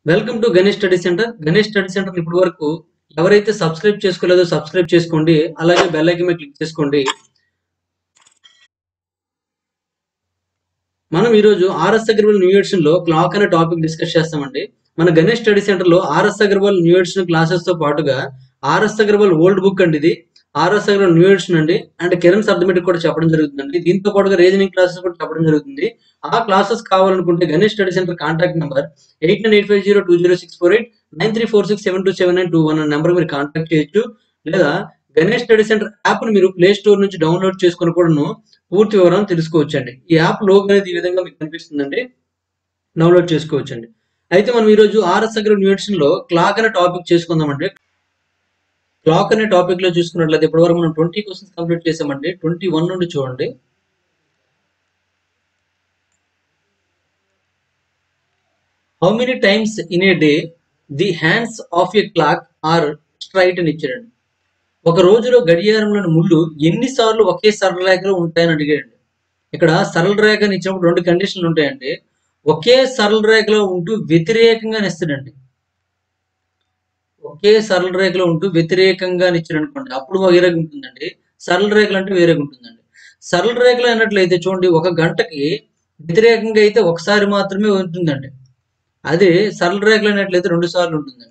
welcome to Ganesh study centre Ganesh study centre ఇప్పటి వరకు ఎవరైతే సబ్స్క్రైబ్ చేసుకోలేదో సబ్స్క్రైబ్ చేసుకోండి అలాగే బెల్ ఐకన్ మీద క్లిక్ చేసుకోండి మనం ఈరోజు ఆర్ఎస్ అగర్వాల్ న్యూ ఎడిషన్ లో క్లాక్ అనే టాపిక్ డిస్కస్ చేస్తామండి మన గణేష్ స్టడీ సెంటర్ లో RS Agarwal new edition classes తో పాటుగా ఆర్ఎస్ అగర్వాల్ ఓల్డ్ బుక్ అండి ఇది ఆర్ఎస్ అగర్వాల్ న్యూ ఎడిషన్ అండి అండ్ కిరణ్ సబ్మిట్ కూడా చెప్పడం జరుగుతుందండి దీంతో పాటుగా రీజనింగ్ క్లాసెస్ కూడా చెప్పడం జరుగుతుంది ఆ క్లాసెస్ కావాలనుకుంటే Ganesh study centre contact number eight nine eight five zero two zero six four eight nine three four six seven two seven nine two one అనే నెంబర్ మీరు కాంటాక్ట్ చేయొచ్చు లేదా గణేష్ స్టడీ సెంటర్ యాప్ ని మీరు ప్లే స్టోర్ నుంచి download చేసుకుని కూడాను పూర్తి వివరాలు తెలుసుకోవచ్చండి ఈ యాప్ లోగో అనేది ఈ విధంగా మీకు కనిపిస్తుందండి డౌన్లోడ్ చేసుకోవచ్చండి అయితే మనం ఈ రోజు ఆర్ఎస్ అగ్ర యూనివర్సిటీ లో క్లాక్ అనే టాపిక్ చేసుకుందామండి క్లాక్ అనే టాపిక్ లో చూసుకున్నట్లయితే ఇప్పటివరకు మనం ట్వంటీ క్వశ్చన్స్ కంప్లీట్ చేసామండి ట్వంటీ వన్ నుండి చూడండి how many times in a day the hands of a clock are straight అని ఇచ్చాడండి ఒక రోజులో గడియారంలోని ముళ్ళు ఎన్నిసార్లు ఒకే సరళ రేఖలో ఉంటాయని అడిగాడండి ఇక్కడ సరళ రేఖ అని ఇచ్చినప్పుడు రెండు కండిషన్లు ఉంటాయండి ఒకే సరళ రేఖలో ఉంటూ వ్యతిరేకంగా ఇస్తాడండి ఒకే సరళ రేఖలో ఉంటూ వ్యతిరేకంగా ఇచ్చాడు అనుకోండి అప్పుడు వేరేగా ఉంటుందండి సరళ రేఖలు అంటే వేరేగా ఉంటుందండి సరళ రేఖలు అన్నట్లయితే చూడండి ఒక గంటకి వ్యతిరేకంగా అయితే ఒకసారి మాత్రమే ఉంటుందండి అదే సరళ రేఖలు అన్నట్లయితే రెండు సార్లు ఉంటుందండి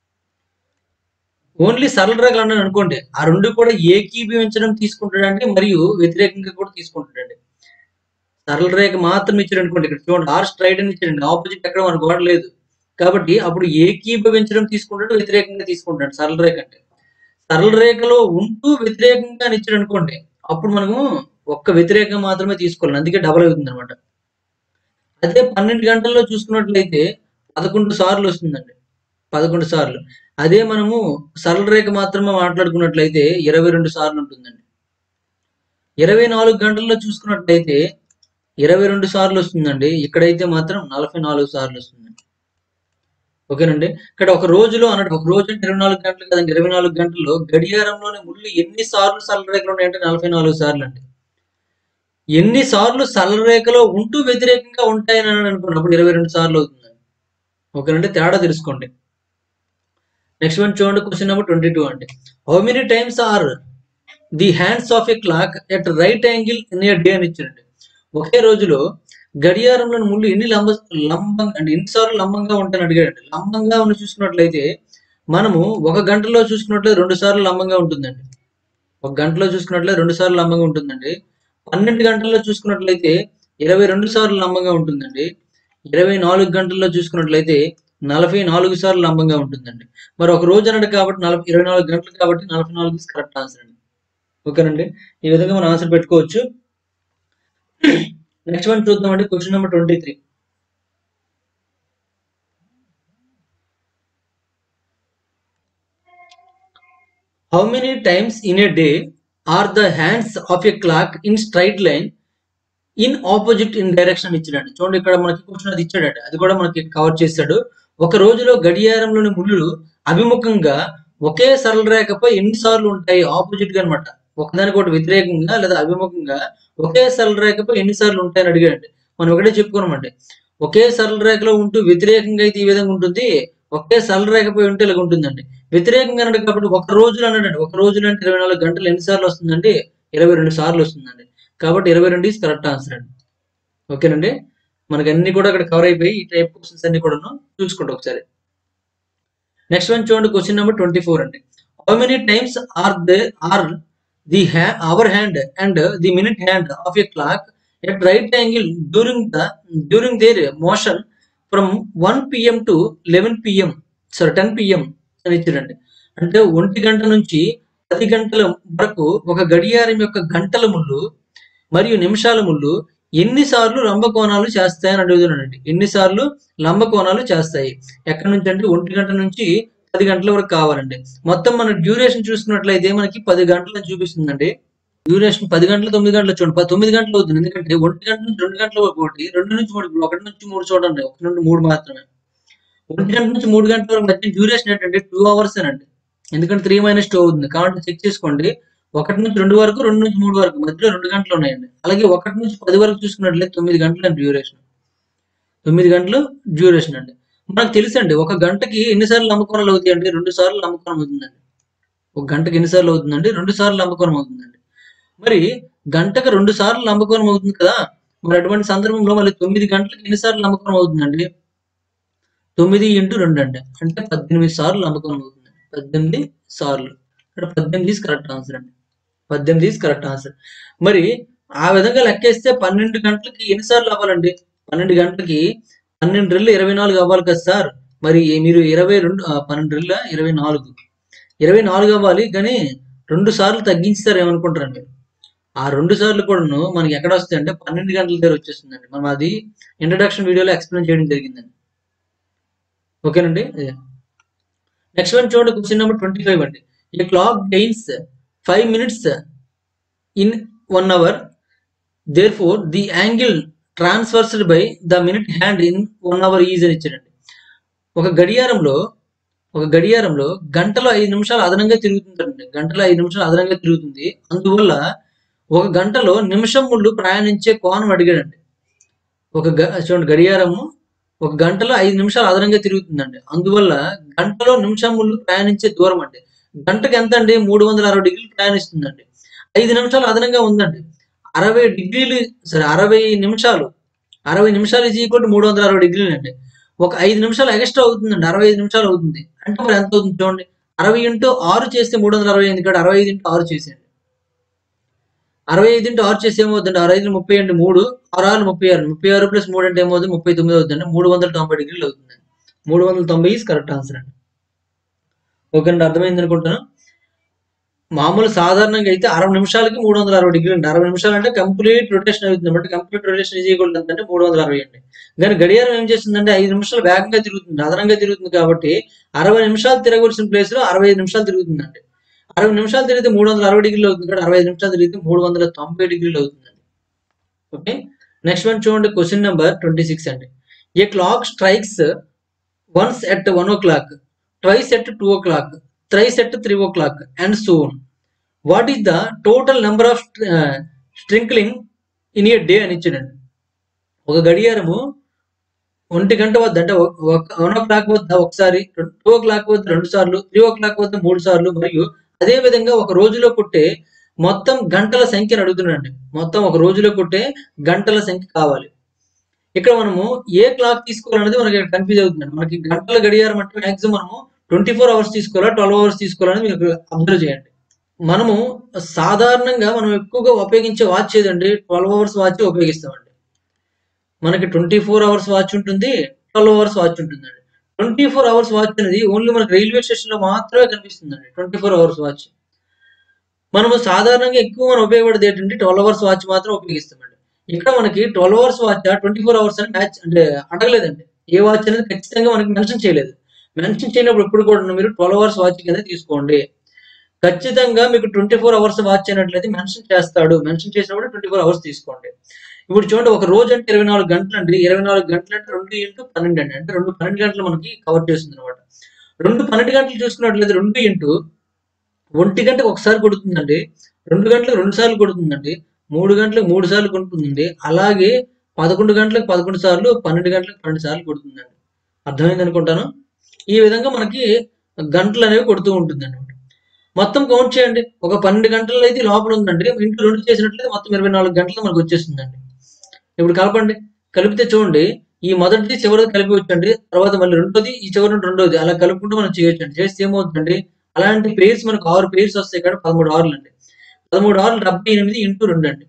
ఓన్లీ సరళ రేఖలు అన్నాను అనుకోండి ఆ రెండు కూడా ఏకీభవించడం తీసుకుంటాడండి మరియు వ్యతిరేకంగా కూడా తీసుకుంటాడండి సరళ రేఖ మాత్రం ఇచ్చాడు అనుకోండి ఇక్కడ చూడండి ఆర్ స్ట్రైట్ అని ఇచ్చాడండి ఆపోజిట్ ఎక్కడ మన గోడ లేదు కాబట్టి అప్పుడు ఏకీభవించడం తీసుకుంటాడు వ్యతిరేకంగా తీసుకుంటాడు సరళ రేఖ అంటే సరళ రేఖలో ఉంటూ వ్యతిరేకంగా ఇచ్చాడు అనుకోండి అప్పుడు మనము ఒక్క వ్యతిరేకంగా మాత్రమే తీసుకోవాలి అందుకే డబల్ అవుతుంది అనమాట అదే పన్నెండు గంటల్లో చూసుకున్నట్లయితే పదకొండు సార్లు వస్తుందండి పదకొండు సార్లు అదే మనము సరళ రేఖ మాత్రమే మాట్లాడుకున్నట్లయితే ఇరవై రెండు సార్లు ఉంటుందండి ఇరవై నాలుగు గంటల్లో చూసుకున్నట్లయితే ఇరవై రెండు సార్లు వస్తుందండి ఇక్కడైతే మాత్రం నలభై నాలుగు సార్లు వస్తుందండి ఓకేనండి ఇక్కడ ఒక రోజులో అన్నట్టు ఒక రోజు అంటే ఇరవై నాలుగు గంటలు కదండి ఇరవై నాలుగు గంటల్లో గడియారంలోని ముళ్ళు ఎన్ని సార్లు సరళ రేఖలు ఉన్నాయంటే నలభై నాలుగు సార్లు అండి ఎన్ని సార్లు సరళ రేఖలో ఉంటూ వ్యతిరేకంగా ఉంటాయని అనుకున్నప్పుడు ఇరవై రెండు సార్లు అవుతుందండి ఓకేనండి తేడా తెలుసుకోండి నెక్స్ట్ వన్ చూడండి క్వశ్చన్ నెంబర్ ట్వంటీ టూ అండి how many times are the hands of a clock at right angle in a day అని ఇచ్చారండి ఒకే రోజులో గడియారంలో ముళ్ళు ఎన్ని లంబ లంబంగా అంటే ఎన్నిసార్లు లంబంగా ఉంటాయని అడిగాడండి లంబంగా ఉన్న చూసుకున్నట్లయితే మనము ఒక గంటలో చూసుకున్నట్లయితే రెండు సార్లు లంబంగా ఉంటుందండి ఒక గంటలో చూసుకున్నట్లయితే రెండు సార్లు లంబంగా ఉంటుందండి పన్నెండు గంటల్లో చూసుకున్నట్లయితే ఇరవై రెండు సార్లు లంబంగా ఉంటుందండి ఇరవై నాలుగు గంటల్లో చూసుకున్నట్లయితే నలభై నాలుగు సార్లు లంబంగా ఉంటుందండి మరి ఒక రోజు అన్నాడు కాబట్టి నలభై ఇరవై నాలుగు గంటలు కాబట్టి నలభై నాలుగు కరెక్ట్ ఆన్సర్ అండి ఓకేనండి ఈ విధంగా మనం ఆన్సర్ పెట్టుకోవచ్చు నెక్స్ట్ వన్ చూద్దామండి question number twenty three how many times in a day are the hands of a clock in straight line in opposite in direction ఇచ్చాడండి చూడండి ఇక్కడ మనకి క్వశ్చన్ అది ఇచ్చాడండి అది కూడా మనకి కవర్ చేశాడు ఒక రోజులో గడియారంలోని ముళ్ళు అభిముఖంగా ఒకే సరళ రేఖపై ఎన్నిసార్లు ఉంటాయి ఆపోజిట్ గా అనమాట ఒకదానికొకటి వ్యతిరేకంగా లేదా అభిముఖంగా ఒకే సరళ రేఖపై ఎన్నిసార్లు ఉంటాయని అడిగాడండి మనం ఒకటే చెప్పుకున్నామండి ఒకే సరళ రేఖలో ఉంటూ వ్యతిరేకంగా అయితే ఈ విధంగా ఉంటుంది ఒకే సరళ రేఖపై ఉంటే ఇలాగ ఉంటుందండి వ్యతిరేకంగా అన్నాడు కాబట్టి ఒక రోజులో అన్నాడండి ఒక రోజులో అంటే ఇరవై నాలుగు గంటలు ఎన్నిసార్లు వస్తుందండి ఇరవై రెండు సార్లు వస్తుందండి కాబట్టి ఇరవై రెండు ఈస్ కరెక్ట్ ఆన్సర్ అండి ఓకేనండి మనకి అన్ని కూడా అక్కడ కవర్ అయిపోయి ఈ టైప్ క్వశ్చన్స్ అన్ని కూడా చూసుకుంటాం ఒకసారి నెక్స్ట్ వన్ చూడండి క్వశ్చన్ నెంబర్ ట్వంటీ ఫోర్ అండి how many times are they are the ha hour hand and the minute hand of a clock at right angle during the during their motion from one PM to eleven PM sorry ten PM అని ఇచ్చారండి అంటే ఒంటి గంట నుంచి పది గంటల వరకు ఒక గడియారం యొక్క గంటల ముళ్ళు మరియు నిమిషాల ముళ్ళు ఎన్నిసార్లు లంబకోణాలు చేస్తాయని అడుగుతున్నానండి ఎన్నిసార్లు లంబకోణాలు చేస్తాయి ఎక్కడి నుంచి అంటే ఒంటి గంట నుంచి పది గంటల వరకు కావాలండి మొత్తం మన డ్యూరేషన్ చూసుకున్నట్లయితే మనకి పది గంటలు చూపిస్తుందండి డ్యూరేషన్ పది గంటలు తొమ్మిది గంటలు చూడండి పది తొమ్మిది గంటలు అవుతుంది ఎందుకంటే ఒంటి గంట నుంచి రెండు గంటల వరకు ఒకటి రెండు నుంచి మూడు ఇప్పుడు ఒకటి నుంచి మూడు చూడండి ఒకటి నుండి మూడు మాత్రమే ఒంటి గంట నుంచి మూడు గంటల వరకు మధ్య డ్యూరేషన్ ఏంటంటే టూ అవర్స్ అండి ఎందుకంటే త్రీ మైనస్ టూ అవుతుంది కాబట్టి చెక్ చేసుకోండి ఒకటి నుంచి రెండు వరకు రెండు నుంచి మూడు వరకు మధ్యలో రెండు గంటలు ఉన్నాయండి అలాగే ఒకటి నుంచి పది వరకు చూసుకున్నట్లయితే తొమ్మిది గంటలు డ్యూరేషన్ తొమ్మిది గంటలు డ్యూరేషన్ అండి మనకు తెలుసండి ఒక గంటకి ఎన్నిసార్లు లంబకోణాలు అవుతాయి అంటే రెండు సార్లు లంబకోణం అవుతుందండి ఒక గంటకి ఎన్నిసార్లు అవుతుందండి రెండు సార్లు లంబకోణం అవుతుందండి మరి గంటకు రెండు సార్లు లంబకోణం అవుతుంది కదా మరి అటువంటి సందర్భంలో మళ్ళీ తొమ్మిది గంటలకు ఎన్నిసార్లు లంబకోణం అవుతుందండి తొమ్మిది ఇంటూ రెండు అండి అంటే పద్దెనిమిది సార్లు లంబకోణం అవుతుంది పద్దెనిమిది సార్లు ఇక్కడ పద్దెనిమిది కరెక్ట్ ఆన్సర్ అండి పద్దెనిమిది కరెక్ట్ ఆన్సర్ మరి ఆ విధంగా లెక్కేస్తే పన్నెండు గంటలకి ఎన్నిసార్లు అవ్వాలండి పన్నెండు గంటలకి పన్నెండు రెళ్ళు ఇరవై నాలుగు అవ్వాలి కదా సార్ మరి మీరు ఇరవై రెండు ఆ, పన్నెండు రెళ్ళ ఇరవై నాలుగు ఇరవై నాలుగు అవ్వాలి కానీ రెండు సార్లు తగ్గించారు ఏమనుకుంటారు మీరు ఆ రెండు సార్లు కూడాను మనకి ఎక్కడ వస్తాయి అంటే పన్నెండు గంటల దగ్గర వచ్చేస్తుందండి మనం అది ఇంట్రడక్షన్ వీడియోలో ఎక్స్ప్లెయిన్ చేయడం జరిగిందండి ఓకేనండి నెక్స్ట్ వన్ చూడండి క్వశ్చన్ నెంబర్ ట్వంటీ ఫైవ్ అండి ఈ clock gains five minutes in one hour therefore the angle transferred by the minute hand in one hour is అని ఇచ్చాడండి ఒక గడియారంలో ఒక గడియారంలో గంటలో ఐదు నిమిషాలు అదనంగా తిరుగుతుందండి గంటలో ఐదు నిమిషాలు అదనంగా తిరుగుతుంది అందువల్ల ఒక గంటలో నిమిషం ముళ్ళు ప్రయాణించే కోణం అడిగాడండి ఒక గ- చూడండి గడియారము ఒక గంటలో ఐదు నిమిషాలు అదనంగా తిరుగుతుందండి అందువల్ల గంటలో నిమిషం ముళ్ళు ప్రయాణించే దూరం అండి గంటకి ఎంత అండి మూడు వందల అరవై డిగ్రీలు ప్రయాణిస్తుందండి ఐదు నిమిషాలు అదనంగా ఉందండి అరవై డిగ్రీలు సరే అరవై నిమిషాలు అరవై నిమిషాలు ఈజ్ ఈక్వల్ మూడు వందల అరవై డిగ్రీలు అండి ఒక ఐదు నిమిషాలు ఎక్స్ట్రా అవుతుందండి అరవై ఐదు నిమిషాలు అవుతుంది అంటే మరి ఎంత అవుతుంది చూడండి అరవై ఇంటూ ఆరు చేస్తే మూడు వందల అరవై ఎనిమిది ఇక్కడ అరవై ఐదు ఇంటూ ఆరు చేసేయండి అరవై ఐదు ఇంటూ ఆరు చేస్తే ఏమవుతుంది అరవై ఐదు ముప్పై అంటే మూడు ఆరు ఆరు ముప్పై ఆరు ముప్పై ఆరు ప్లస్ మూడు అంటే ఏమవుతుంది ముప్పై తొమ్మిది అవుతుంది మూడు వందల తొంభై డిగ్రీలు అవుతుంది మూడు వందల తొంభై ఈజ్ కరెక్ట్ ఆన్సర్ అండి ఓకే అండి అర్థమైంది అనుకుంటాను మామూలు సాధారణంగా అయితే అరవై నిమిషాలకి మూడు వందల అరవై డిగ్రీలు అండి అరవై నిమిషాలు అంటే కంప్లీట్ రొటేషన్ అవుతుంది అంటే కంప్లీట్ రొటేషన్ ఈజ్ ఈక్వల్ అంటే మూడు వందల అరవై అండి కానీ గడియారం ఏం చేస్తుందంటే ఐదు నిమిషాలు వేగంగా తిరుగుతుంది అదనంగా తిరుగుతుంది కాబట్టి అరవై నిమిషాలు తిరగవలసిన ప్లేస్ లో అరవై ఐదు నిమిషాలు తిరుగుతుందండి అరవై నిమిషాలు తిరిగితే మూడు వందల అరవై డిగ్రీలు అవుతుంది ఇక్కడ అరవై ఐదు నిమిషాలు తిరిగితే మూడు వందల తొంభై డిగ్రీలు అవుతుందండి ఓకే నెక్స్ట్ వన్ చూడండి క్వశ్చన్ నెంబర్ ట్వంటీ సిక్స్ అండి a clock strikes once at one o'clock twice at two o'clock thrice at three o'clock and so on what is the total number of strikings in a day అని ఇచ్చాడండి ఒక గడియారము ఒంటి గంట వద్ద అంటే one o'clock వద్ద ఒకసారి two o'clock వద్ద రెండు సార్లు త్రీ ఓ క్లాక్ వద్ద మూడు సార్లు మరియు అదే విధంగా ఒక రోజులో పుట్టే మొత్తం గంటల సంఖ్యను అడుగుతున్నాడండి మొత్తం ఒక రోజులో పుట్టే గంటల సంఖ్య కావాలి ఇక్కడ మనము ఏ క్లాక్ తీసుకోవాలనేది మనకి కన్ఫ్యూజ్ అవుతుందండి మనకి గంటల గడియారం అంటే మాక్సిమం మనము ట్వంటీ ఫోర్ అవర్స్ తీసుకోవాలా ట్వెల్వ్ అవర్స్ తీసుకోవాలని మీకు అబ్జర్వ్ చేయండి మనము సాధారణంగా మనం ఎక్కువగా ఉపయోగించే వాచ్ ఏదండి ట్వెల్వ్ అవర్స్ వాచ్ ఉపయోగిస్తామండి మనకి ట్వంటీ ఫోర్ అవర్స్ వాచ్ ఉంటుంది ట్వెల్వ్ అవర్స్ వాచ్ ఉంటుందండి ట్వంటీ ఫోర్ అవర్స్ వాచ్ అనేది ఓన్లీ మనకి రైల్వే స్టేషన్ లో మాత్రమే కనిపిస్తుందండి ట్వంటీ ఫోర్ అవర్స్ వాచ్ మనము సాధారణంగా ఎక్కువ మనం ఉపయోగపడేది ఏంటంటే ట్వెల్వ్ అవర్స్ వాచ్ మాత్రం ఉపయోగిస్తామండి ఇక్కడ మనకి twelve hours watch twenty four hours అని మ్యాచ్ అంటే అడగలేదండి ఏ వాచ్ అనేది ఖచ్చితంగా మనకి మెన్షన్ చేయలేదు మెన్షన్ చేయనప్పుడు ఎప్పుడు కూడా మీరు ట్వెల్వ్ అవర్స్ వాచ్ కింద తీసుకోండి ఖచ్చితంగా మీకు ట్వంటీ ఫోర్ అవర్స్ వాచ్ అయినట్లయితే మెన్షన్ చేస్తాడు మెన్షన్ చేసినప్పుడు ట్వంటీ ఫోర్ అవర్స్ తీసుకోండి ఇప్పుడు చూడండి ఒక రోజు అంటే ఇరవై నాలుగు గంటలు అండి ఇరవై నాలుగు గంటలు అంటే రెండు ఇంటూ పన్నెండు అండి అంటే రెండు పన్నెండు గంటలు మనకి కవర్ చేస్తుంది అనమాట రెండు పన్నెండు గంటలు చూసుకున్నట్లయితే రెండు ఇంటూ ఒంటి గంటకు ఒకసారి కొడుతుందండి రెండు గంటలకు రెండు సార్లు కొడుతుందండి మూడు గంటలకు మూడు సార్లు కొడుతుందండి అలాగే పదకొండు గంటలకు పదకొండు సార్లు పన్నెండు గంటలకు పన్నెండు సార్లు కొడుతుందండి అర్థమైంది అనుకుంటాను ఈ విధంగా మనకి గంటలు అనేవి కొడుతూ ఉంటుంది అనమాట మొత్తం కౌంట్ చేయండి ఒక పన్నెండు గంటలు అయితే లోపల ఉందండి ఇంటూ రెండు చేసినట్లయితే మొత్తం ఇరవై నాలుగు గంటలు మనకు వచ్చేస్తుందండి ఇప్పుడు కలపండి కలిపితే చూడండి ఈ మొదటిది చివరిది కలిపి వచ్చండి తర్వాత మళ్ళీ రెండోది ఈ చివరి నుండి రెండోది అలా కలుపుకుంటూ మనం చేయొచ్చండి చేస్తే ఏమవుతుందండి అలాంటి పేర్స్ మనకు ఆరు పేర్స్ వస్తాయి ఇక్కడ పదమూడు ఆరులు అండి పదమూడు ఆరులు డెబ్బై ఎనిమిది ఇంటూ రెండు అండి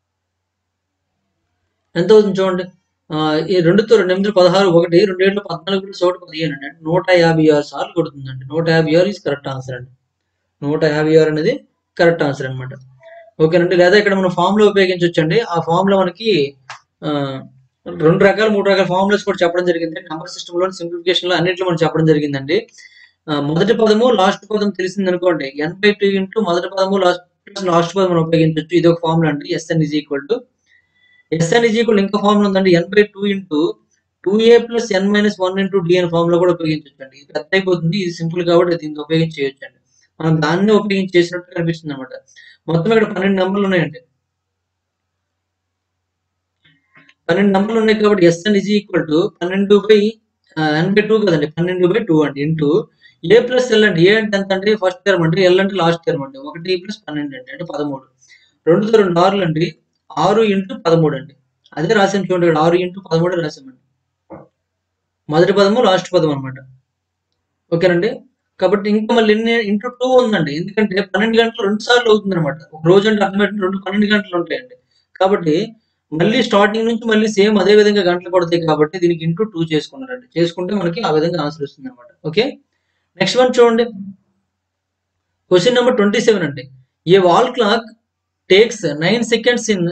ఎంత అవుతుంది చూడండి ఆ, ఈ రెండుతో రెండు ఎనిమిది పదహారు ఒకటి రెండు ఏళ్ళు పద్నాలుగు ప్లస్ ఒకటి పదిహేను అండి అంటే నూట యాభై ఆరు సార్లు కొడుతుందండి నూట యాభై ఆరు ఈజ్ కరెక్ట్ ఆన్సర్ అండి నూట యాభై ఆరు అనేది కరెక్ట్ ఆన్సర్ అనమాట ఓకేనండి లేదా ఇక్కడ మనం ఫామ్ లో ఉపయోగించవచ్చండి ఆ ఫామ్ లో మనకి ఆ, రెండు రకాల మూడు రకాల ఫార్ములాస్ కూడా చెప్పడం జరిగింది నంబర్ సిస్టమ్ లో సింప్లిఫికేషన్ లో అన్నింటిలో మనం చెప్పడం జరిగిందండి ఆ, మొదటి పదము లాస్ట్ పదం తెలిసింది అనుకోండి ఎన్ బై టూ ఇంటూ మొదటి పదము లాస్ట్ లాస్ట్ పదం మనం ఉపయోగించవచ్చు ఇది ఒక ఫార్ములా అండి S N is equal to S N is equal ఇంకా ఫార్ములా ఉందండి N by two into two A plus N minus one into D అనే ఫార్ములా కూడా ఉపయోగించవచ్చు అండి ఇది పెద్ద అయిపోతుంది ఇది సింపుల్ కాబట్టి దీన్ని ఉపయోగించవచ్చు అండి మనం దాన్ని ఉపయోగించి చేసినట్టు కనిపిస్తుంది అనమాట మొత్తం ఇక్కడ పన్నెండు నెంబర్లు ఉన్నాయండి పన్నెండు నెంబర్లు ఉన్నాయి కాబట్టి ఎస్ఎన్ ఇజ్ ఈక్వల్ టు పన్నెండు బై ఎన్ బై టూ కదండి పన్నెండు బై టూ అండి ఇంటూ ఏ ప్లస్ ఎల్ అండి ఏ అంటే ఎంత అండి ఫస్ట్ టర్మ్ అండి ఎల్ అంటే లాస్ట్ టర్మ్ అండి ఒకటి ప్లస్ పన్నెండు అండి అంటే పదమూడు రెండుతో రెండు ఆరులు అండి ఆరు ఇంటూ పదమూడు అండి అదే రాసాం చూడండి ఇక్కడ ఆరు ఇంటూ పదమూడు రాసామండి మొదటి పదము లాస్ట్ పదం అనమాట ఓకేనండి కాబట్టి ఇంకా మళ్ళీ ఎన్ని ఇంటూ టూ ఉందండి ఎందుకంటే పన్నెండు గంటలు రెండు సార్లు అవుతుంది అనమాట ఒక రోజు అంటే అర్థం ఏంటంటే రెండు పన్నెండు గంటలు ఉంటాయండి కాబట్టి మళ్ళీ స్టార్టింగ్ నుంచి మళ్ళీ సేమ్ అదే విధంగా గంటలు పడతాయి కాబట్టి దీనికి ఇంటూ టూ చేసుకున్నారండి చేసుకుంటే మనకి ఆ విధంగా ఆన్సర్ వస్తుంది అనమాట ఓకే నెక్స్ట్ వన్ చూడండి క్వశ్చన్ నెంబర్ ట్వంటీ సెవెన్ అండి a wall clock takes nine seconds in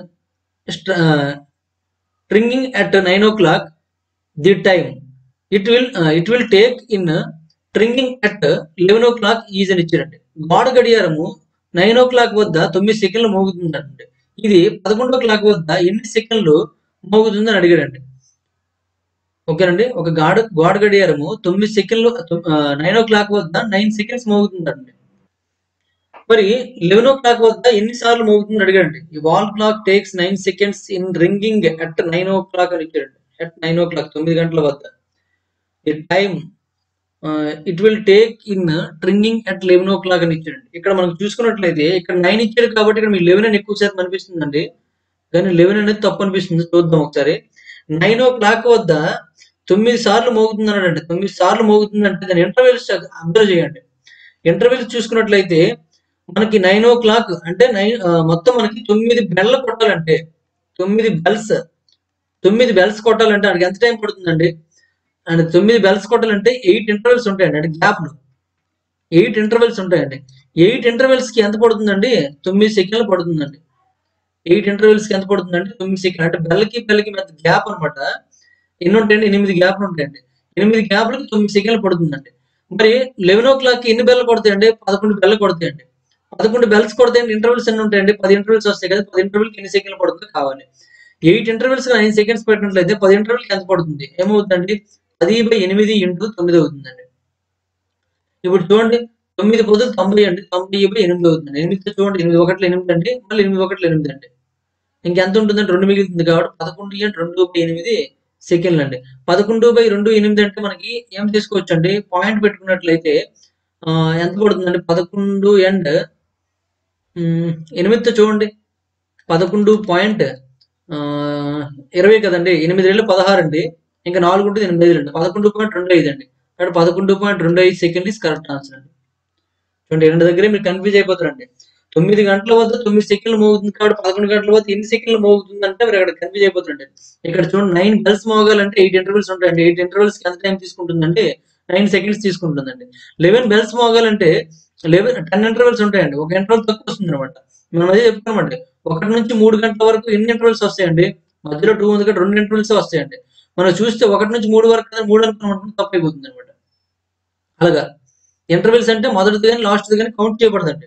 ringing at nine o'clock the time it will it will take in ringing at eleven o'clock is అని ఇచ్చారండి గోడ గడియారము nine o'clock వద్ద తొమ్మిది సెకండ్లు మోగుతుందండి ఇది పదకొండో clock వద్ద ఎన్ని సెకండ్లు మోగుతుందని అడిగాడండి ఓకేనండి ఒక గాడ గోడ గడియారము తొమ్మిది సెకండ్లు నైన్ ఓ క్లాక్ వద్ద నైన్ సెకండ్స్ మోగుతుందండి మరి లెవెన్ ఓ క్లాక్ వద్ద ఎన్ని సార్లు మోగుతుంది అడిగాడండి ఈ wall clock takes nine seconds in ringing at nine o'clock అని ఇచ్చాడండి అట్ నైన్ ఓ క్లాక్ తొమ్మిది గంటల వద్ద the time it will take in ringing at eleven o'clock అని ఇచ్చాడండి ఇక్కడ మనం చూసుకున్నట్లయితే ఇక్కడ నైన్ ఇచ్చాడు కాబట్టి ఇక్కడ మీకు లెవెన్ అని ఎక్కువ శాతం అనిపిస్తుందండి కానీ లెవెన్ అనేది తప్పు అనిపిస్తుంది చూద్దాం ఒకసారి నైన్ ఓ క్లాక్ వద్ద తొమ్మిది సార్లు మోగుతుంది అన్నాడండి తొమ్మిది సార్లు మోగుతుంది అంటే దాని ఇంటర్వెల్స్ అబ్జర్వ్ చేయండి ఇంటర్వెల్స్ చూసుకున్నట్లయితే మనకి నైన్ ఓ క్లాక్ అంటే నైన్ మొత్తం మనకి తొమ్మిది బెల్ల కొట్టాలంటే తొమ్మిది బెల్స్ తొమ్మిది బెల్స్ కొట్టాలంటే మనకి ఎంత టైం పడుతుందండి అండ్ తొమ్మిది బెల్స్ కొట్టాలంటే ఎయిట్ ఇంటర్వెల్స్ ఉంటాయండి అంటే గ్యాప్లు ఎయిట్ ఇంటర్వెల్స్ ఉంటాయండి ఎయిట్ ఇంటర్వెల్స్ కి ఎంత పడుతుందండి తొమ్మిది సెకండ్లు పడుతుందండి ఎయిట్ ఇంటర్వెల్స్ కి ఎంత పడుతుందండి తొమ్మిది సెకండ్ అంటే బెల్లకి బెల్లకి మధ్య గ్యాప్ అనమాట ఎన్ని ఉంటాయండి ఎనిమిది గ్యాప్లు ఉంటాయండి ఎనిమిది గ్యాప్లకి తొమ్మిది సెకండ్లు పడుతుందండి మరి లెవెన్ ఓ క్లాక్ ఎన్ని బెల్ల కొడతాయండి పదకొండు బెల్ల కొడతాయండి పదకొండు బెల్స్ కొడతాయండి ఇంటర్వెల్స్ ఎన్ని ఉంటాయండి పది ఇంటర్వెల్స్ వస్తాయి కదా పది ఇంటర్వెల్కి ఎన్ని సెకండ్లు పడుతుందో కావాలి ఎయిట్ ఇంటర్వెల్స్ నైన్ సెకండ్స్ పెట్టినట్లయితే పది ఇంటర్వెల్కి ఎంత పడుతుంది ఏమవుతుందండి పది బై ఎనిమిది ఇంటూ తొమ్మిది అవుతుందండి ఇప్పుడు చూడండి తొమ్మిది పొద్దులు తొంభై అండి తొంభై బై ఎనిమిది అవుతుంది ఎనిమిది చూడండి ఎనిమిది ఒకటి ఎనిమిది అండి మళ్ళీ ఎనిమిది ఒకటి ఎనిమిది అండి ఇంకెంత ఉంటుందంటే రెండు మిగులుతుంది కాబట్టి పదకొండు అండ్ రెండు బై ఎనిమిది సెకండ్లు అండి పదకొండు బై రెండు ఎనిమిది అంటే మనకి ఏం తీసుకోవచ్చు అండి పాయింట్ పెట్టుకున్నట్లయితే ఆ, ఎంత పడుతుందండి పదకొండు అండ్ ఎనిమిదితో చూడండి పదకొండు పాయింట్ ఇరవై కదండి ఎనిమిది రెండు పదహారు అండి ఇంకా నాలుగు ఉంటుంది ఎనిమిది ఐదు రెండు పదకొండు పాయింట్ రెండు ఐదు అండి కాబట్టి పదకొండు పాయింట్ రెండు ఐదు సెకండ్ ఇస్ కరెక్ట్ ఆన్సర్ అండి చూడండి రెండు దగ్గరే మీరు కన్ఫ్యూజ్ అయిపోతారండి తొమ్మిది గంటల వద్ద తొమ్మిది సెకండ్లు మోగుతుంది కాబట్టి పదకొండు గంటల వద్ద ఎన్ని సెకండ్లు మోగుతుంది అంటే మీరు అక్కడ కన్ఫ్యూజ్ అయిపోతుందండి ఇక్కడ చూడండి నైన్ బెల్స్ మోగాలంటే ఎయిట్ ఇంటర్వెల్స్ ఉంటాయండి ఎయిట్ ఇంటర్వెల్స్ ఎంత టైం తీసుకుంటుందంటే నైన్ సెకండ్స్ తీసుకుంటుందండి లెవెన్ బెల్స్ మోగాలంటే లెవెన్ టెన్ ఇంటర్వెల్స్ ఉంటాయండి ఒక ఇంటర్వెల్ తక్కువ వస్తుంది అనమాట మనం అదే చెప్తామండి ఒకటి నుంచి మూడు గంటల వరకు ఎన్ని ఇంటర్వెల్స్ వస్తాయండి మధ్యలో టూ ఉంది కాబట్టి రెండు ఇంటర్వెల్స్ వస్తాయండి మనం చూస్తే ఒకటి నుంచి మూడు వరకు కదా మూడు అనుకున్నప్పుడు తప్పు అయిపోతుంది అనమాట అలాగా ఇంటర్వెల్స్ అంటే మొదటిది కానీ లాస్ట్ కానీ కౌంట్ చేయబడదండి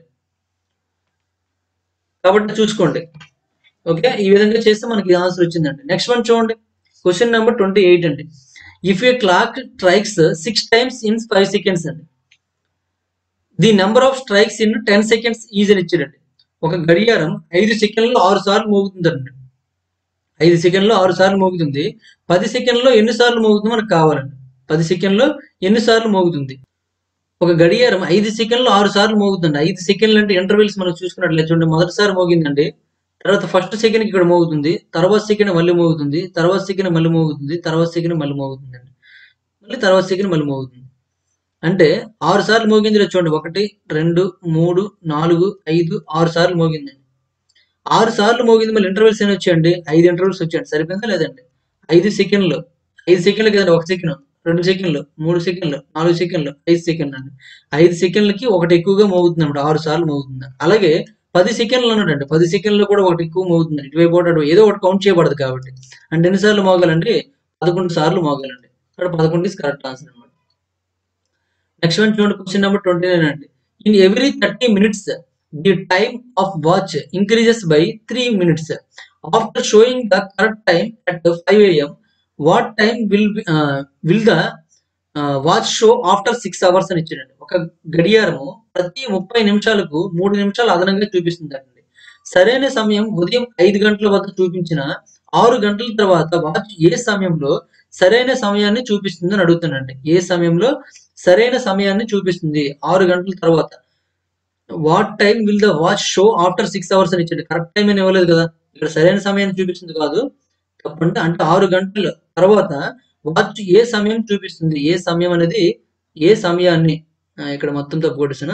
కాబట్టి చూసుకోండి ఓకే ఈ విధంగా చేస్తే మనకి ఆన్సర్ వచ్చిందండి నెక్స్ట్ వన్ చూడండి క్వశ్చన్ నెంబర్ ట్వంటీ ఎయిట్ అండి if a clock strikes six times in five seconds అండి the number of strikes in ten seconds is అని ఇచ్చాడండి ఒక గడియారం ఐదు సెకండ్లో ఆరు సార్లు మోగుతుందండి ఐదు సెకండ్లో ఆరు సార్లు మోగుతుంది పది సెకండ్లో ఎన్ని సార్లు మోగుతుందో మనకు కావాలండి పది సెకండ్లో ఎన్ని సార్లు మోగుతుంది ఒక గడియారం ఐదు సెకండ్లు ఆరు సార్లు మోగుతుంది ఐదు సెకండ్లు అంటే ఇంటర్వెల్స్ మనం చూసుకున్నట్లయితే చూడండి మొదటిసారి మోగిందండి తర్వాత ఫస్ట్ సెకండ్ ఇక్కడ మోగుతుంది తర్వాత సెకండ్ మళ్ళీ మోగుతుంది తర్వాత సెకండ్ మళ్ళీ మోగుతుంది తర్వాత సెకండ్ మళ్ళీ మోగుతుందండి మళ్ళీ తర్వాత సెకండ్ మళ్ళీ మోగుతుంది అంటే ఆరు సార్లు మోగింది లేదు చూడండి ఒకటి రెండు మూడు నాలుగు ఐదు ఆరు సార్లు మోగిందండి ఆరు సార్లు మోగింది మళ్ళీ ఇంటర్వెల్స్ ఏమి వచ్చాయండి ఐదు ఇంటర్వెల్స్ వచ్చాయండి సరిపోయిందా లేదండి ఐదు సెకండ్లు ఐదు సెకండ్లు కదండి ఒక సెకండ్ రెండు సెకండ్లు మూడు సెకండ్లు నాలుగు సెకండ్లు ఐదు సెకండ్లు అండి ఐదు సెకండ్లకి ఒకటి ఎక్కువగా మోగుతుంది అనమాట ఆరు సార్లు మోగుతుంది అలాగే పది సెకండ్లు అన్నాడండి పది సెకండ్లు కూడా ఒకటి ఎక్కువ మోగుతుంది ఇటువైపు ఒకటి అటువైపు ఏదో ఒకటి కౌంట్ చేయబడదు కాబట్టి అంటే ఎన్నిసార్లు మోగాలండి పదకొండు సార్లు మోగాలండి ఇక్కడ పదకొండు ఇస్ కరెక్ట్ ఆన్సర్ అనమాట నెక్స్ట్ వన్ చూడండి క్వశ్చన్ నెంబర్ ట్వంటీ నైన్ అండి in every thirty minutes the time of watch increases by three minutes after showing the correct time at five AM what time will will the watch show after six hours అని ఇచ్చాడండి ఒక గడియారము ప్రతి ముప్పై నిమిషాలకు మూడు నిమిషాలు అదనంగా చూపిస్తుందండి సరైన సమయం ఉదయం ఐదు గంటల వద్ద చూపించిన ఆరు గంటల తర్వాత వాచ్ ఏ సమయంలో సరైన సమయాన్ని చూపిస్తుంది అని అడుగుతున్నాండి ఏ సమయంలో సరైన సమయాన్ని చూపిస్తుంది ఆరు గంటల తర్వాత what time will the watch show after six hours అని ఇచ్చాడు కరెక్ట్ టైం అని ఇవ్వలేదు కదా ఇక్కడ సరైన సమయాన్ని చూపిస్తుంది కాదు తప్పంటే అంటే ఆరు గంటల తర్వాత వాచ్ ఏ సమయం చూపిస్తుంది ఏ సమయం అనేది ఏ సమయాన్ని ఆ, ఇక్కడ మొత్తం తప్పు కొట్టేసిన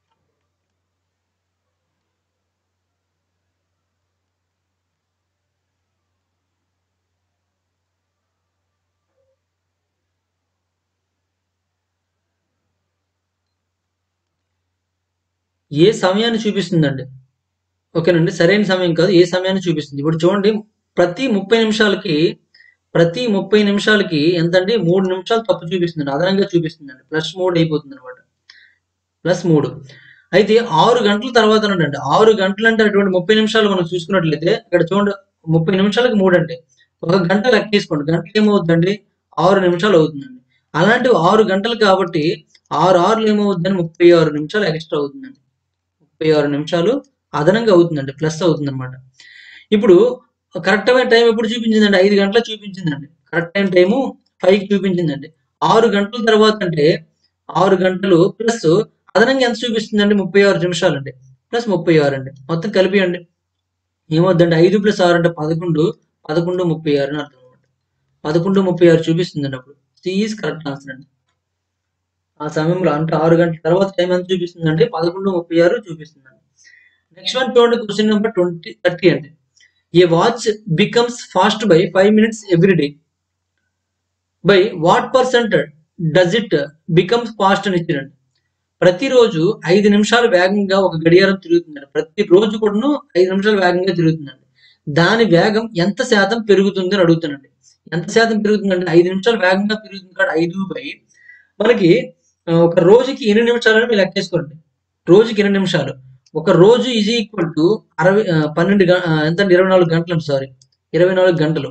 ఏ సమయాన్ని చూపిస్తుందండి ఓకేనండి సరైన సమయం కాదు ఏ సమయాన్ని చూపిస్తుంది ఇప్పుడు చూడండి ప్రతి ముప్పై నిమిషాలకి ప్రతి ముప్పై నిమిషాలకి ఎంతండి మూడు నిమిషాలు తప్పు చూపిస్తుంది అదనంగా చూపిస్తుందండి ప్లస్ మూడు అయిపోతుంది అనమాట ప్లస్ మూడు అయితే ఆరు గంటల తర్వాత అండి ఆరు గంటలు అంటే అటువంటి ముప్పై నిమిషాలు మనం చూసుకున్నట్లయితే ఇక్కడ చూడండి ముప్పై నిమిషాలకి మూడు అంటే ఒక గంట లెక్క తీసుకోండి గంటకి ఏమవుతుందండి ఆరు నిమిషాలు అవుతుందండి అలాంటి ఆరు గంటలు కాబట్టి ఆరు ఆరులు ఏమవుతుందని ముప్పై ఆరు నిమిషాలు ఎక్స్ట్రా అవుతుందండి ముప్పై ఆరు నిమిషాలు అదనంగా అవుతుందండి ప్లస్ అవుతుంది అనమాట ఇప్పుడు కరెక్ట్ అయిన టైం ఎప్పుడు చూపించిందండి ఐదు గంటలకు చూపించిందండి కరెక్ట్ అయిన టైము ఫైవ్ చూపించిందండి ఆరు గంటల తర్వాత అంటే ఆరు గంటలు ప్లస్ అదనంగా ఎంత చూపిస్తుందండి ముప్పై ఆరు నిమిషాలు అండి ప్లస్ ముప్పై ఆరు అండి మొత్తం కలిపియండి ఏమవుతుందండి ఐదు ప్లస్ ఆరు అంటే పదకొండు పదకొండు ముప్పై ఆరు అని అర్థం అనమాట పదకొండు ముప్పై ఆరు చూపిస్తుందండి అప్పుడు సి ఈజ్ కరెక్ట్ ఆన్సర్ అండి ఆ సమయంలో అంటే ఆరు గంటల తర్వాత టైం ఎంత చూపిస్తుందండి పదకొండు ముప్పై ఆరు చూపిస్తుందండి నెక్స్ట్ వన్ చూడండి క్వశ్చన్ నెంబర్ ట్వంటీ థర్టీ అండి a watch becomes fast by five minutes every day by what percent does it becomes fast అని ఇచ్చారండి ప్రతిరోజు ఐదు నిమిషాలు వేగంగా ఒక గడియారం తిరుగుతుందండి ప్రతి రోజు కూడాను ఐదు నిమిషాలు వేగంగా తిరుగుతుందండి దాని వేగం ఎంత శాతం పెరుగుతుంది అని అడుగుతానండి ఎంత శాతం పెరుగుతుందండి ఐదు నిమిషాలు వేగంగా పెరుగుతుంది కాబట్టి ఐదు బై మనకి ఆ, ఒక రోజుకి ఎన్ని నిమిషాలని మీరు లెక్కేసుకోండి రోజుకి ఎన్ని నిమిషాలు ఒక రోజు ఈజ్ ఈక్వల్ టు అరవై ఆ, పన్నెండు గ- ఆ, ఎంత ఇరవై నాలుగు గంటలు సారీ ఇరవై నాలుగు గంటలు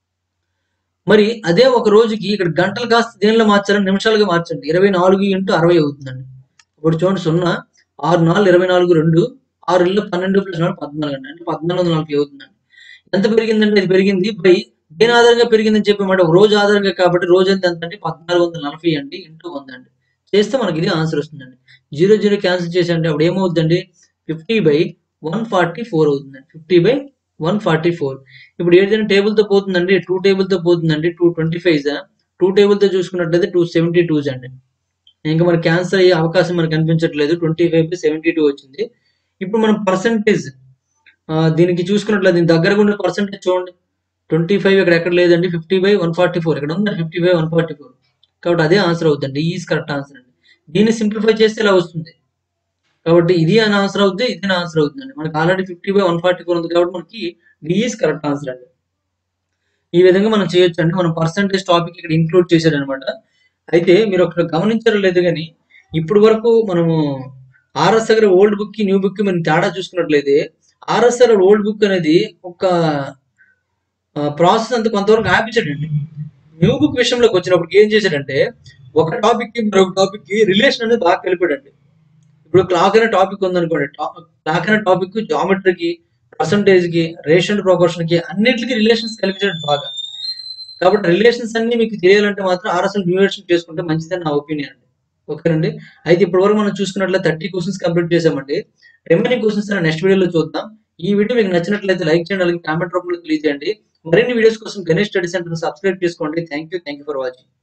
మరి అదే ఒక రోజుకి ఇక్కడ గంటలు కాస్త దేనిలో మార్చాలని నిమిషాలుగా మార్చండి ఇరవై నాలుగు ఇంటూ అరవై అవుతుందండి ఇప్పుడు చూడండి సున్నా ఆరు నాలుగు ఇరవై నాలుగు రెండు ఆరు ఇల్లు పన్నెండు ప్లస్ నాలుగు పద్నాలుగు అండి అంటే పద్నాలుగు వందల నలభై అవుతుందండి ఎంత పెరిగిందంటే ఇది పెరిగింది బై దేని ఆధారంగా పెరిగిందని చెప్పమాట ఒక రోజు ఆధారంగా కాబట్టి రోజు ఎంత ఎంత అంటే పద్నాలుగు వందల నలభై అండి ఇంటూ వంద అండి చేస్తే మనకి ఇది ఆన్సర్ వస్తుందండి జీరో జీరో క్యాన్సిల్ చేసండి అప్పుడు ఏమవుతుందండి fifty by one forty four అవుతుందండి fifty by one forty four ఇప్పుడు ఏదైనా టేబుల్ తో పోతుందండి టూ టేబుల్ తో పోతుందండి two twenty five two table తో చూసుకున్నట్లయితే టూ సెవెంటీ టూ అండి ఇంకా మనకి క్యాన్సర్ అయ్యే అవకాశం మనకు కనిపించట్లేదు twenty five by seventy two వచ్చింది ఇప్పుడు మనం పర్సంటేజ్ దీనికి చూసుకున్నట్లయితే దీని దగ్గరగా ఉన్న పర్సంటేజ్ చూడండి ట్వంటీ ఫైవ్ ఇక్కడ ఎక్కడ లేదండి fifty by one forty four ఇక్కడ ఉంది fifty by one forty four కాబట్టి అదే ఆన్సర్ అవుతుంది ఈజ్ కరెక్ట్ ఆన్సర్ అండి దీన్ని సింప్లిఫై చేస్తే ఇలా వస్తుంది కాబట్టి ఇది అని ఆన్సర్ అవుతుంది ఇది అని ఆన్సర్ అవుతుందండి మనకి already fifty by one forty four ఉంది కాబట్టి మనకి డి ఈజ్ కరెక్ట్ ఆన్సర్ అండి ఈ విధంగా మనం చేయొచ్చు అండి మనం పర్సంటేజ్ టాపిక్ ఇక్కడ ఇంక్లూడ్ చేశాడు అనమాట అయితే మీరు అక్కడ గమనించారో లేదు కానీ ఇప్పుడు వరకు మనము ఆర్ఎస్ఆర్ ఓల్డ్ బుక్ కి న్యూ బుక్ కి మనం తేడా చూసుకున్నట్లయితే ఆర్ఎస్ఆర్ ఓల్డ్ బుక్ అనేది ఒక ప్రాసెస్ అంతా కొంతవరకు ఆపించాడండి న్యూ బుక్ విషయంలోకి వచ్చినప్పుడు ఏం చేశాడంటే ఒక టాపిక్ కి మరొక టాపిక్ కి రిలేషన్ అనేది బాగా కలిపాడండి ఇప్పుడు క్లాక్ అనే టాపిక్ ఉందనుకోండి క్లాక్ అనే టాపిక్ జామెట్రీకి పర్సంటేజ్ కి రేషన్ ప్రొపోర్షన్ కి అన్నిటికీ రిలేషన్స్ కల్పించాడు బాగా కాబట్టి రిలేషన్స్ అన్ని మీకు తెలియాలంటే మాత్రం ఆర్ఎస్ఎల్ న్యూవేషన్ చేసుకుంటే మంచిదని నా ఒపీనియన్ అండి ఓకేనండి అయితే ఇప్పటి వరకు మనం చూసుకున్నట్లయితే థర్టీ క్వశ్చన్స్ కంప్లీట్ చేసామండి రిమైనింగ్ క్వశ్చన్స్ నెక్స్ట్ వీడియోలో చూద్దాం ఈ వీడియో మీకు నచ్చినట్లయితే లైక్ చేయండి అలాగే కామెంట్ రూపంలో తెలియజేయండి మరిన్ని వీడియోస్ కోసం గణేష్ స్టడీ సెంటర్ సబ్స్క్రైబ్ చేసుకోండి thank you thank you for watching